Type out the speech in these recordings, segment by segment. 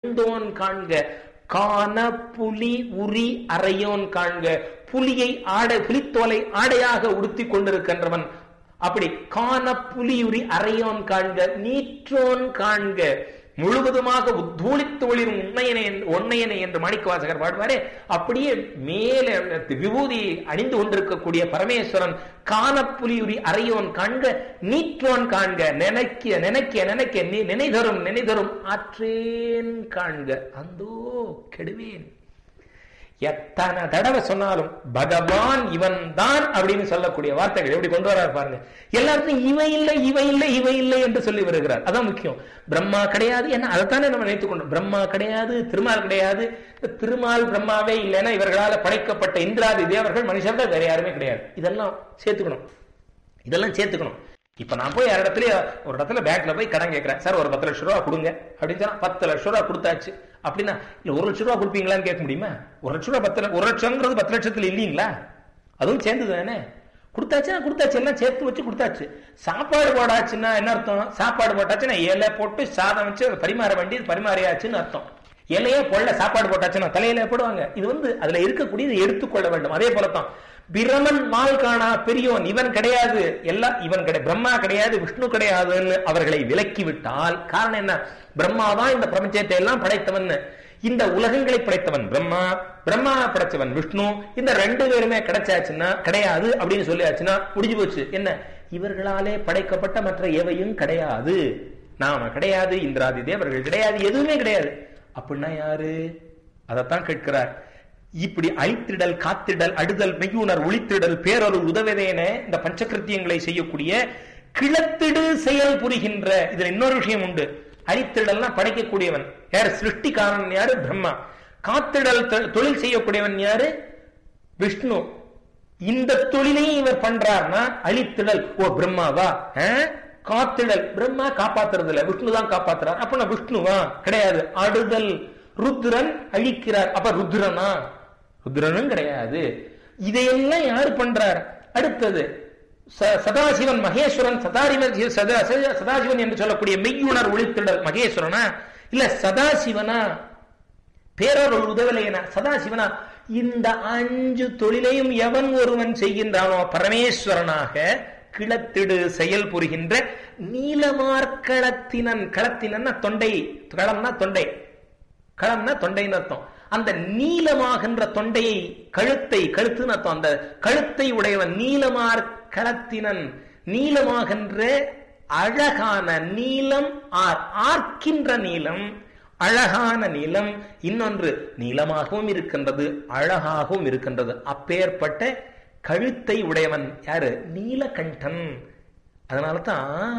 எழுந்தோன் காண்க காண புலி உரி அறையோன் காண்க புலியை ஆடை புலித்தோலை ஆடையாக உடுத்தி கொண்டிருக்கின்றவன் அப்படி காண புலியுரி அறையோன் காண்க நீற்றோன் காண்க முழுவதுமாக உத்தூளித்து ஒளிரும் உண்மையனை உண்மையனை என்று மாணிக்கவாசகர் பாடுவாரே அப்படியே மேலே விபூதி அணிந்து கொண்டிருக்கக்கூடிய பரமேஸ்வரன் காணப்புலியுரி அறையோன் காண்க நீற்றோன் காண்க நினைக்க நினைக்க நினைக்க நீ நினைதரும் நினைதரும் ஆற்றேன் காண்க அந்தோ கெடுவேன் எத்தனை தடவை சொன்னாலும் பகவான் இவன் தான் அப்படின்னு சொல்லக்கூடிய வார்த்தைகள் எப்படி கொண்டு வராரு பாருங்க எல்லாருக்கும் இவன் இல்லை இவன் இல்லை இவன் இல்லை என்று சொல்லி வருகிறார் அதான் முக்கியம் பிரம்மா கிடையாது என்ன அதைத்தானே நம்ம நினைத்துக் கொண்டோம் பிரம்மா கிடையாது திருமால் கிடையாது திருமால் பிரம்மாவே இல்லைன்னா இவர்களால் படைக்கப்பட்ட இந்திராதி தேவர்கள் மனுஷர்கள் வேற யாருமே கிடையாது இதெல்லாம் சேர்த்துக்கணும் இதெல்லாம் சேர்த்துக்கணும் இப்ப நான் போய் யார் இடத்துல ஒரு இடத்துல பேங்க்ல போய் கடன் கேட்கிறேன் சார் ஒரு பத்து லட்சம் ரூபா கொடுங்க அப்படின்னு சொன்னா பத்து லட்சம் ரூபா கொடுத்தாச்சு அப்படின்னா இல்ல ஒரு லட்சம் ரூபா கொடுப்பீங்களான்னு கேட்க முடியுமா ஒரு லட்சம் ரூபா பத்து ஒரு லட்சம்ங்கிறது பத்து லட்சத்துல இல்லீங்களா அதுவும் சேர்ந்தது தானே கொடுத்தாச்சுன்னா கொடுத்தாச்சு எல்லாம் சேர்த்து வச்சு கொடுத்தாச்சு சாப்பாடு போடாச்சுன்னா என்ன அர்த்தம் சாப்பாடு போட்டாச்சுன்னா இலை போட்டு சாதம் வச்சு பரிமாற வேண்டியது பரிமாறியாச்சுன்னு அர்த்தம் இலையே பொருள சாப்பாடு போட்டாச்சுன்னா தலையில போடுவாங்க இது வந்து அதுல இருக்கக்கூடியது எடுத்துக்கொள்ள வேண்டும் அதே போலத்தான் பிரமன் மால் காணா பெரியோன் இவன் கிடையாது எல்லாம் இவன் கிடையாது பிரம்மா கிடையாது விஷ்ணு கிடையாதுன்னு அவர்களை விலக்கி விட்டால் காரணம் என்ன பிரம்மா தான் இந்த பிரபஞ்சத்தை எல்லாம் படைத்தவன் இந்த உலகங்களை படைத்தவன் பிரம்மா பிரம்மா படைச்சவன் விஷ்ணு இந்த ரெண்டு பேருமே கிடைச்சாச்சுன்னா கிடையாது அப்படின்னு சொல்லியாச்சுன்னா முடிஞ்சு போச்சு என்ன இவர்களாலே படைக்கப்பட்ட மற்ற எவையும் கிடையாது நாம கிடையாது இந்திராதி தேவர்கள் கிடையாது எதுவுமே கிடையாது அப்படின்னா யாரு அதைத்தான் கேட்கிறார் இப்படி அழித்திடல் காத்திடல் அடுதல் மெய்யுணர் ஒளித்திடல் பேரொருள் உதவதேன இந்த பஞ்சகிருத்தியங்களை செய்யக்கூடிய கிளத்திடு செயல் புரிகின்ற இதுல இன்னொரு விஷயம் உண்டு அழித்திடல்னா படைக்கக்கூடியவன் யார் சிருஷ்டிக்காரன் யாரு பிரம்மா காத்திடல் தொழில் செய்யக்கூடியவன் யாரு விஷ்ணு இந்த தொழிலையும் இவர் பண்றார்னா அழித்திடல் ஓ பிரம்மாவா காத்திடல் பிரம்மா காப்பாத்துறது இல்ல விஷ்ணு தான் காப்பாத்துறார் அப்ப நான் விஷ்ணுவா கிடையாது அடுதல் ருத்ரன் அழிக்கிறார் அப்ப ருத்ரனா ருத்ரனும் கிடையாது இதையெல்லாம் யாரு பண்றார் அடுத்தது சதாசிவன் மகேஸ்வரன் சதாரிவன் சதாசிவன் என்று சொல்லக்கூடிய மெய்யுணர் ஒளித்திடல் மகேஸ்வரனா இல்ல சதாசிவனா பேரொருள் உதவலையனா சதாசிவனா இந்த அஞ்சு தொழிலையும் எவன் ஒருவன் செய்கின்றானோ பரமேஸ்வரனாக கிளத்திடு செயல் புரிகின்ற நீலமார்க்களத்தினன் களத்தினன் தொண்டை களம்னா தொண்டை களம்னா தொண்டைன்னு அர்த்தம் அந்த நீளமாகின்ற தொண்டையை கழுத்தை கழுத்துன்னு அர்த்தம் அந்த கழுத்தை உடையவன் நீலமார் களத்தினன் நீளமாகின்ற அழகான நீளம் ஆர் ஆர்க்கின்ற நீளம் அழகான நீளம் இன்னொன்று நீளமாகவும் இருக்கின்றது அழகாகவும் இருக்கின்றது அப்பேற்பட்ட கழுத்தை உடையவன் யாரு நீலகண்டன் அதனால தான்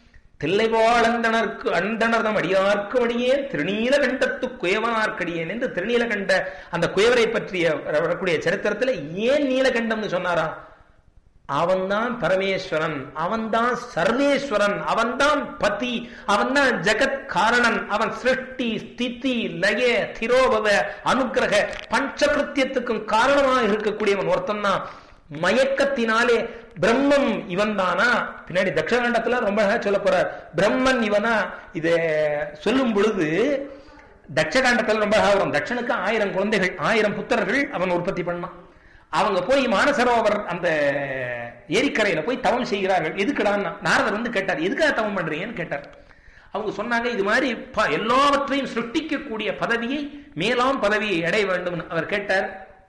தில்லைவாழந்தனர்க்கு அந்தனர்தம் அடியார்க்கும் அடியேன் திருநீலகண்டத்து குயவனார்க்கடியேன் என்று திருநீலகண்ட அந்த குயவரை பற்றிய வரக்கூடிய சரித்திரத்துல ஏன் நீலகண்டம்னு சொன்னாரா அவன்தான் பரமேஸ்வரன் அவன்தான் சர்வேஸ்வரன் அவன்தான் பதி அவன்தான் ஜெகத் காரணன் அவன் சிருஷ்டி ஸ்திதி லய திரோபவ அனுகிரக பஞ்சகிருத்தியத்துக்கும் காரணமாக இருக்கக்கூடியவன் ஒருத்தன் தான் மயக்கத்தினாலே பிரம்மம் இவன் தானா பின்னாடி தட்சகாண்டத்துல ரொம்ப சொல்ல போறார் பிரம்மன் இவனா இத சொல்லும் பொழுது தட்சகாண்டத்துல ரொம்ப வரும் தட்சனுக்கு ஆயிரம் குழந்தைகள் ஆயிரம் புத்தர்கள் அவன் உற்பத்தி பண்ணான் அவங்க போய் மானசரோவர் அந்த ஏரிக்கரையில போய் தவம் செய்கிறார்கள் எதுக்குடான்னா நாரதர் வந்து கேட்டார் எதுக்காக தவம் பண்றீங்கன்னு கேட்டார் அவங்க சொன்னாங்க இது மாதிரி எல்லாவற்றையும் சிருஷ்டிக்கக்கூடிய பதவியை மேலாம் பதவியை அடைய வேண்டும் அவர் கேட்டார்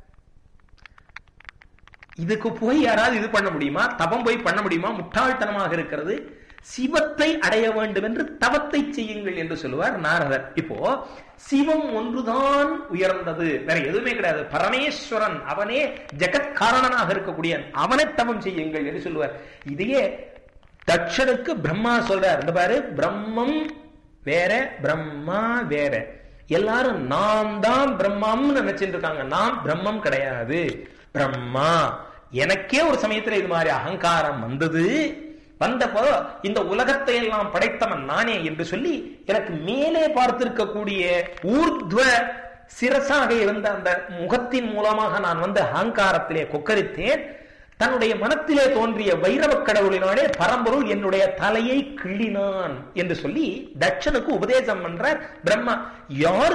இதுக்கு போய் யாராவது இது பண்ண முடியுமா தவம் போய் பண்ண முடியுமா முட்டாள்தனமாக இருக்கிறது சிவத்தை அடைய வேண்டும் என்று தவத்தை செய்யுங்கள் என்று சொல்லுவார் நாரதர் இப்போ சிவம் ஒன்றுதான் உயர்ந்தது வேற எதுவுமே கிடையாது பரமேஸ்வரன் அவனே ஜெகத் காரணனாக இருக்கக்கூடிய அவனை தவம் செய்யுங்கள் என்று சொல்லுவார் இதையே தட்சனுக்கு பிரம்மா சொல்றார் இந்த பாரு பிரம்மம் வேற பிரம்மா வேற எல்லாரும் நாம் தான் பிரம்மம்னு நினைச்சிட்டு இருக்காங்க நாம் பிரம்மம் கிடையாது பிரம்மா எனக்கே ஒரு சமயத்துல இது மாதிரி அகங்காரம் வந்தது வந்தப்போ இந்த உலகத்தை எல்லாம் படைத்தவன் நானே என்று சொல்லி எனக்கு மேலே பார்த்திருக்கக்கூடிய ஊர்த்வ சிரசாக இருந்த அந்த முகத்தின் மூலமாக நான் வந்து அகங்காரத்திலே கொக்கரித்தேன் தன்னுடைய மனத்திலே தோன்றிய வைரவ கடவுளினாலே பரம்பொருள் என்னுடைய தலையை கிள்ளினான் என்று சொல்லி தட்சனுக்கு உபதேசம் பண்றார் பிரம்மா யார்